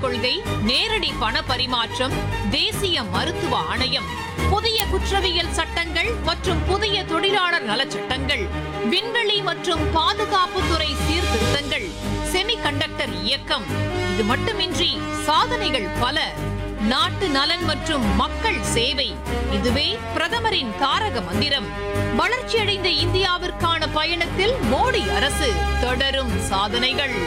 கொள்கை நேரடி பண பரிமாற்றம் தேசிய மருத்துவ ஆணையம் புதிய குற்றவியல் சட்டங்கள் மற்றும் புதிய தொழிலாளர் நலச் சட்டங்கள் விண்வெளி மற்றும் பாதுகாப்புத்துறை சீர்திருத்தங்கள் செமிகண்டக்டர் இயக்கம் இது மட்டுமின்றி சாதனைகள் பல நாட்டு நலன் மற்றும் மக்கள் சேவை இதுவே பிரதமரின் தாரக மந்திரம் வளர்ச்சியடைந்த இந்தியாவிற்கான பயணத்தில் மோடி அரசு தொடரும் சாதனைகள்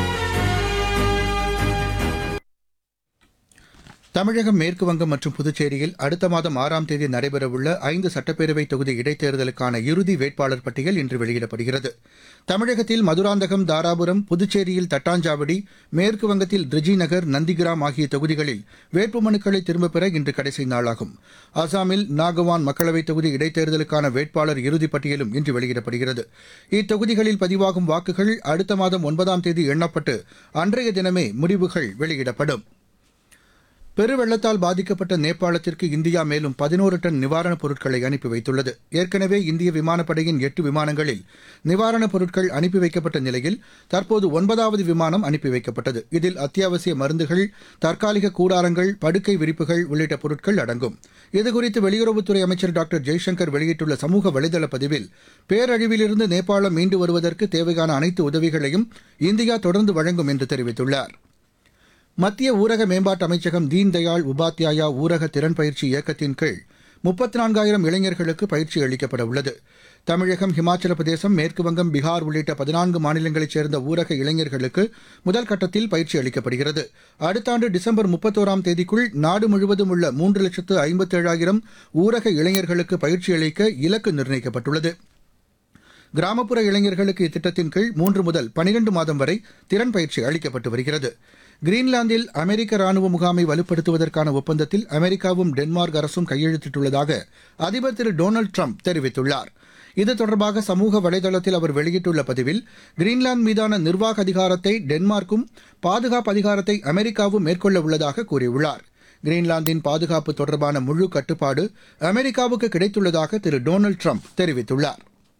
தமிழகம் மேற்கு வங்கம் மற்றும் புதுச்சேரியில் அடுத்த மாதம் ஆறாம் தேதி நடைபெறவுள்ள ஐந்து சட்டப்பேரவை தொகுதி இடைத்தேர்தலுக்கான இறுதி வேட்பாளர் பட்டியல் இன்று வெளியிடப்படுகிறது தமிழகத்தில் மதுராந்தகம் தாராபுரம் புதுச்சேரியில் தட்டாஞ்சாவடி மேற்கு வங்கத்தில் திருஜிநகர் நந்திகிராம் ஆகிய தொகுதிகளில் வேட்புமனுக்களை திரும்பப் பெற இன்று கடைசி நாளாகும் அசாமில் நாகவான் மக்களவைத் தொகுதி இடைத்தேர்தலுக்கான வேட்பாளர் இறுதிப் பட்டியலும் இன்று வெளியிடப்படுகிறது இத்தொகுதிகளில் பதிவாகும் வாக்குகள் அடுத்த மாதம் ஒன்பதாம் தேதி எண்ணப்பட்டு அன்றைய தினமே முடிவுகள் வெளியிடப்படும் பெருவெள்ளத்தால் பாதிக்கப்பட்ட நேபாளத்திற்கு இந்தியா மேலும் பதினோரு டன் நிவாரணப் பொருட்களை அனுப்பி வைத்துள்ளது ஏற்கனவே இந்திய விமானப்படையின் எட்டு விமானங்களில் நிவாரணப் பொருட்கள் அனுப்பி வைக்கப்பட்ட நிலையில் தற்போது ஒன்பதாவது விமானம் அனுப்பி வைக்கப்பட்டது இதில் அத்தியாவசிய மருந்துகள் தற்காலிக கூடாரங்கள் படுக்கை விரிப்புகள் உள்ளிட்ட பொருட்கள் அடங்கும் இதுகுறித்து வெளியுறவுத்துறை அமைச்சர் டாக்டர் ஜெய்சங்கர் வெளியிட்டுள்ள சமூக வலைதள பதிவில் பேரழிவிலிருந்து நேபாளம் மீண்டு வருவதற்கு தேவையான அனைத்து உதவிகளையும் இந்தியா தொடர்ந்து வழங்கும் என்று தெரிவித்துள்ளார் மத்திய ஊரக மேம்பாட்டு அமைச்சகம் தீன் தயாள் உபாத்யாயா ஊரக திறன் பயிற்சி இயக்கத்தின் கீழ் முப்பத்தி நான்காயிரம் இளைஞர்களுக்கு பயிற்சி அளிக்கப்பட உள்ளது தமிழகம் ஹிமாச்சல பிரதேசம் மேற்குவங்கம் பீகார் உள்ளிட்ட பதினான்கு மாநிலங்களைச் சேர்ந்த ஊரக இளைஞர்களுக்கு முதல் கட்டத்தில் பயிற்சி அளிக்கப்படுகிறது அடுத்த ஆண்டு டிசம்பர் முப்பத்தோராம் தேதிக்குள் நாடு முழுவதும் உள்ள மூன்று லட்சத்து ஐம்பத்தேழாயிரம் ஊரக இளைஞர்களுக்கு பயிற்சி அளிக்க இலக்கு நிர்ணயிக்கப்பட்டுள்ளது கிராமப்புற இளைஞர்களுக்கு இத்திட்டத்தின் கீழ் மூன்று முதல் பனிரெண்டு மாதம் வரை திறன் பயிற்சி அளிக்கப்பட்டு வருகிறது கிரீன்லாந்தில் அமெரிக்க ராணுவ முகாமை வலுப்படுத்துவதற்கான ஒப்பந்தத்தில் அமெரிக்காவும் டென்மார்க் அரசும் கையெழுத்திட்டுள்ளதாக அதிபர் திரு டொனால்டு ட்ரம்ப் தெரிவித்துள்ளார் இது தொடர்பாக சமூக வலைதளத்தில் அவர் வெளியிட்டுள்ள பதிவில் கிரீன்லாந்து மீதான நிர்வாக அதிகாரத்தை டென்மார்க்கும் பாதுகாப்பு அதிகாரத்தை அமெரிக்காவும் மேற்கொள்ள உள்ளதாக கூறியுள்ளார் கிரீன்லாந்தின் பாதுகாப்பு தொடர்பான முழு கட்டுப்பாடு அமெரிக்காவுக்கு கிடைத்துள்ளதாக திரு டொனால்டு ட்ரம்ப் தெரிவித்துள்ளார்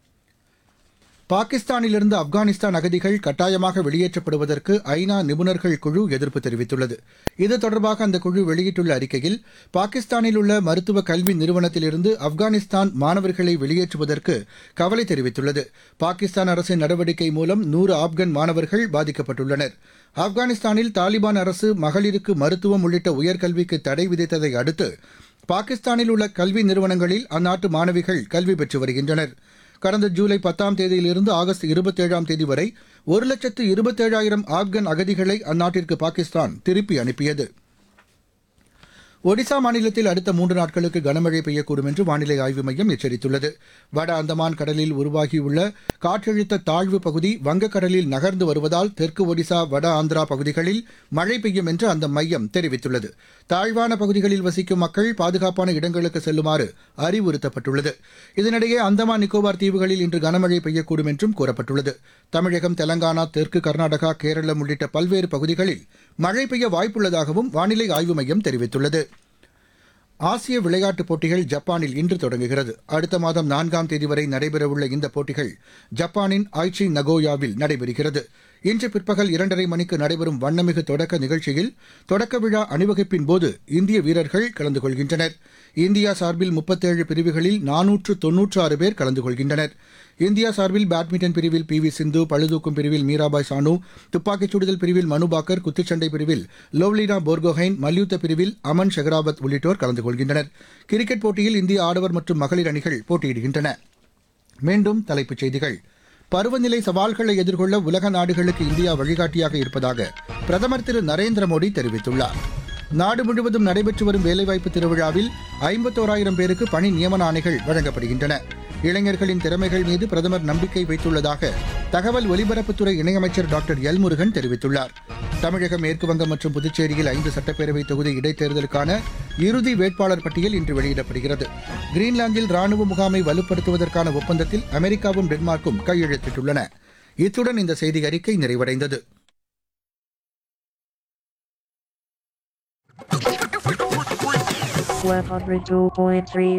பாகிஸ்தானிலிருந்து ஆப்கானிஸ்தான் அகதிகள் கட்டாயமாக வெளியேற்றப்படுவதற்கு ஐநா நிபுணர்கள் குழு எதிர்ப்பு தெரிவித்துள்ளது இது தொடர்பாக அந்த குழு வெளியிட்டுள்ள அறிக்கையில் பாகிஸ்தானில் உள்ள மருத்துவ கல்வி நிறுவனத்திலிருந்து ஆப்கானிஸ்தான் மாணவர்களை வெளியேற்றுவதற்கு கவலை தெரிவித்துள்ளது பாகிஸ்தான் அரசின் நடவடிக்கை மூலம் நூறு ஆப்கன் மாணவர்கள் பாதிக்கப்பட்டுள்ளனர் ஆப்கானிஸ்தானில் தாலிபான் அரசு மகளிருக்கு மருத்துவம் உள்ளிட்ட உயர்கல்விக்கு தடை விதித்ததை அடுத்து பாகிஸ்தானில் உள்ள கல்வி நிறுவனங்களில் அந்நாட்டு மாணவிகள் கல்வி பெற்று வருகின்றனர் கடந்த ஜூலை பத்தாம் தேதியிலிருந்து ஆகஸ்ட் இருபத்தேழாம் தேதி வரை ஒரு லட்சத்து இருபத்தேழாயிரம் ஆப்கன் அகதிகளை அந்நாட்டிற்கு பாகிஸ்தான் திருப்பி அனுப்பியது ஒடிசா மாநிலத்தில் அடுத்த மூன்று நாட்களுக்கு கனமழை பெய்யக்கூடும் என்று வானிலை ஆய்வு மையம் எச்சரித்துள்ளது வட அந்தமான் கடலில் உருவாகியுள்ள காற்றழுத்த தாழ்வு பகுதி வங்கக்கடலில் நகர்ந்து வருவதால் தெற்கு ஒடிசா வட ஆந்திரா பகுதிகளில் மழை பெய்யும் என்று அந்த மையம் தெரிவித்துள்ளது தாழ்வான பகுதிகளில் வசிக்கும் மக்கள் பாதுகாப்பான இடங்களுக்கு செல்லுமாறு அறிவுறுத்தப்பட்டுள்ளது இதனிடையே அந்தமான் நிக்கோபார் தீவுகளில் இன்று கனமழை பெய்யக்கூடும் என்றும் கூறப்பட்டுள்ளது தமிழகம் தெலங்கானா தெற்கு கர்நாடகா கேரளம் உள்ளிட்ட பல்வேறு பகுதிகளில் மழை பெய்ய வாய்ப்புள்ளதாகவும் வானிலை ஆய்வு மையம் தெரிவித்துள்ளது ஆசிய விளையாட்டுப் போட்டிகள் ஜப்பானில் இன்று தொடங்குகிறது அடுத்த மாதம் நான்காம் தேதி வரை நடைபெறவுள்ள இந்த போட்டிகள் ஜப்பானின் ஆய்ச்சி நகோயாவில் நடைபெறுகிறது இன்று பிற்பகல் இரண்டரை மணிக்கு நடைபெறும் வண்ணமிகு தொடக்க நிகழ்ச்சியில் தொடக்க விழா அணிவகுப்பின் போது இந்திய வீரர்கள் கலந்து கொள்கின்றனர் இந்தியா சார்பில் முப்பத்தேழு பிரிவுகளில் நானூற்று தொன்னூற்று ஆறு பேர் கலந்து கொள்கின்றனர் இந்தியா சார்பில் பேட்மிண்டன் பிரிவில் பி வி சிந்து பளுதூக்கும் பிரிவில் மீராபாய் சானு துப்பாக்கிச் சுடுதல் பிரிவில் மனு பாக்கர் குத்துச்சண்டை பிரிவில் லோவ்லினா போர்கோஹைன் மல்யுத்த பிரிவில் அமன் ஷெகராவத் உள்ளிட்டோர் கலந்து கொள்கின்றனர் கிரிக்கெட் போட்டியில் இந்திய ஆடவர் மற்றும் மகளிர் அணிகள் போட்டியிடுகின்றன மீண்டும் தலைப்புச் செய்திகள் பருவநிலை சவால்களை எதிர்கொள்ள உலக நாடுகளுக்கு இந்தியா வழிகாட்டியாக இருப்பதாக பிரதமர் திரு நரேந்திர மோடி தெரிவித்துள்ளார் நாடு முழுவதும் நடைபெற்று வரும் வேலைவாய்ப்பு திருவிழாவில் ஐம்பத்தோராயிரம் பேருக்கு பணி நியமன ஆணைகள் வழங்கப்படுகின்றன இளைஞர்களின் திறமைகள் மீது பிரதமர் நம்பிக்கை வைத்துள்ளதாக தகவல் ஒலிபரப்புத்துறை இணையமைச்சர் டாக்டர் எல் முருகன் தெரிவித்துள்ளார் தமிழகம் மேற்குவங்கம் மற்றும் புதுச்சேரியில் ஐந்து சட்டப்பேரவை தொகுதி இடைத்தேர்தலுக்கான இறுதி வேட்பாளர் பட்டியல் இன்று வெளியிடப்படுகிறது கிரீன்லாந்தில் ராணுவ முகாமை வலுப்படுத்துவதற்கான ஒப்பந்தத்தில் அமெரிக்காவும் டென்மார்க்கும் கையெழுத்திட்டுள்ளன இத்துடன் இந்த செய்தி அறிக்கை நிறைவடைந்தது One hundred two point three